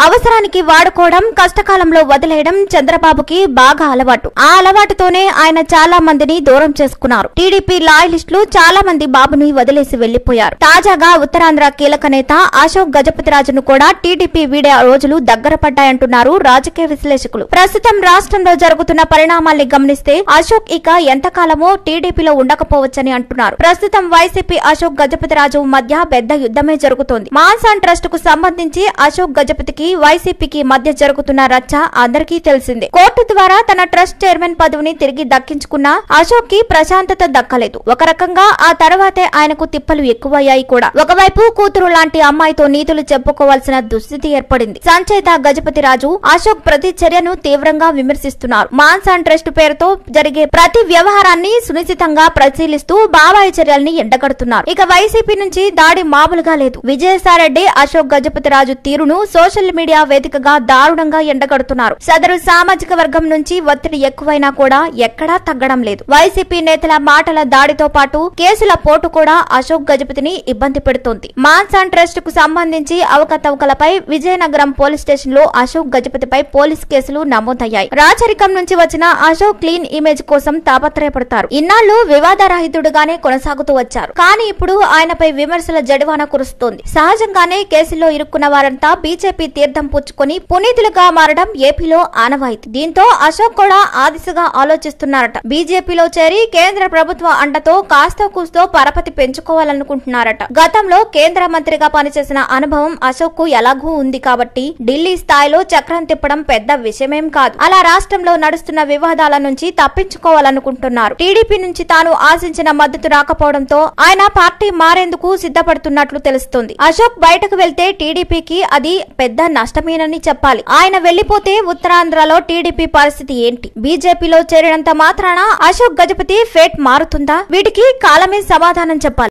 అవసరానికి వాడుకోవడం కష్టకాలంలో వదిలేయడం చంద్రబాబుకి బాగా అలవాటు ఆ అలవాటుతోనే ఆయన చాలా మందిని దూరం చేసుకున్నారు టీడీపీ లాయలిస్టులు చాలా మంది బాబుని వదిలేసి వెళ్లిపోయారు తాజాగా ఉత్తరాంధ్ర కీలక నేత అశోక్ గజపతిరాజును కూడా టీడీపీ వీడే రోజులు దగ్గర పడ్డాయంటున్నారు రాజకీయ విశ్లేషకులు ప్రస్తుతం రాష్ట్రంలో జరుగుతున్న పరిణామాల్ని గమనిస్తే అశోక్ ఇక ఎంతకాలమో టీడీపీలో ఉండకపోవచ్చని అంటున్నారు ప్రస్తుతం వైసీపీ అశోక్ గజపతిరాజు మధ్య పెద్ద యుద్ధమే జరుగుతోంది మాన్సాన్ ట్రస్ట్ కు సంబంధించి అశోక్ గజపతికి వైసీపీకి మధ్య జరుగుతున్న రచ్చ అందరికీ తెలిసిందే కోర్టు ద్వారా తన ట్రస్ట్ చైర్మన్ పదవిని తిరిగి దక్కించుకున్న అశోక్ కి ప్రశాంతత దక్కలేదు ఒక రకంగా ఆ తర్వాతే ఆయనకు తిప్పలు ఎక్కువయ్యాయి కూడా ఒకవైపు కూతురు లాంటి అమ్మాయితో నీతులు చెప్పుకోవాల్సిన దుస్థితి ఏర్పడింది సంచేత గజపతి రాజు అశోక్ ప్రతి చర్యను తీవ్రంగా విమర్శిస్తున్నారు మాన్సాన్ ట్రస్ట్ పేరుతో జరిగే ప్రతి వ్యవహారాన్ని సునిశ్చితంగా పరిశీలిస్తూ బాబాయి చర్యల్ని ఎండగడుతున్నారు ఇక వైసీపీ నుంచి దాడి మామూలుగా లేదు విజయసాయిరెడ్డి అశోక్ గజపతి రాజు తీరును సోషల్ మీడియా వేదికగా దారుణంగా ఎండగడుతున్నారు సదరు సామాజిక వర్గం నుంచి ఒత్తిడి ఎక్కువైనా కూడా ఎక్కడా తగ్గడం లేదు వైసీపీ నేతల మాటల దాడితో పాటు కేసుల పోటు కూడా అశోక్ గజపతిని ఇబ్బంది పెడుతోంది మాన్సాన్ ట్రస్ట్ కు సంబంధించి అవకతవకలపై విజయనగరం పోలీస్ స్టేషన్ లో అశోక్ గజపతిపై పోలీస్ కేసులు నమోదయ్యాయి రాచరికం నుంచి వచ్చిన అశోక్ క్లీన్ ఇమేజ్ కోసం తాపత్రయపడతారు ఇన్నాళ్లు వివాదరహితుడుగానే కొనసాగుతూ వచ్చారు కానీ ఇప్పుడు ఆయనపై విమర్శల జడివాన కురుస్తోంది సహజంగానే కేసులో ఇరుక్కున్న వారంతా బీజేపీ తీర్థం పుచ్చుకొని పునీతులుగా మారడం ఏపీలో ఆనవాయితీ దీంతో అశోక్ కూడా ఆ దిశగా ఆలోచిస్తున్నారట బీజేపీలో చేరి కేంద్ర ప్రభుత్వ అండతో కాస్తో కూస్తో పరపతి పెంచుకోవాలనుకుంటున్నారట గతంలో కేంద్ర మంత్రిగా పనిచేసిన అనుభవం అశోక్ కు ఎలాగూ ఉంది కాబట్టి ఢిల్లీ స్థాయిలో చక్రం తిప్పడం పెద్ద విషయమేం కాదు అలా రాష్ట్రంలో నడుస్తున్న వివాదాల నుంచి తప్పించుకోవాలనుకుంటున్నారు టీడీపీ నుంచి తాను ఆశించిన మద్దతు రాకపోవడంతో ఆయన పార్టీ మారేందుకు సిద్ధపడుతున్నట్లు తెలుస్తోంది అశోక్ బయటకు వెళ్తే టీడీపీకి అది పెద్ద నష్టమేనని చెప్పాలి ఆయన వెళ్లిపోతే ఉత్తరాంధ్రలో టీడీపీ పరిస్థితి ఏంటి బీజేపీలో చేరినంత మాత్రాన అశోక్ గజపతి ఫేట్ మారుతుందా వీటికి కాలమే సమాధానం చెప్పాలి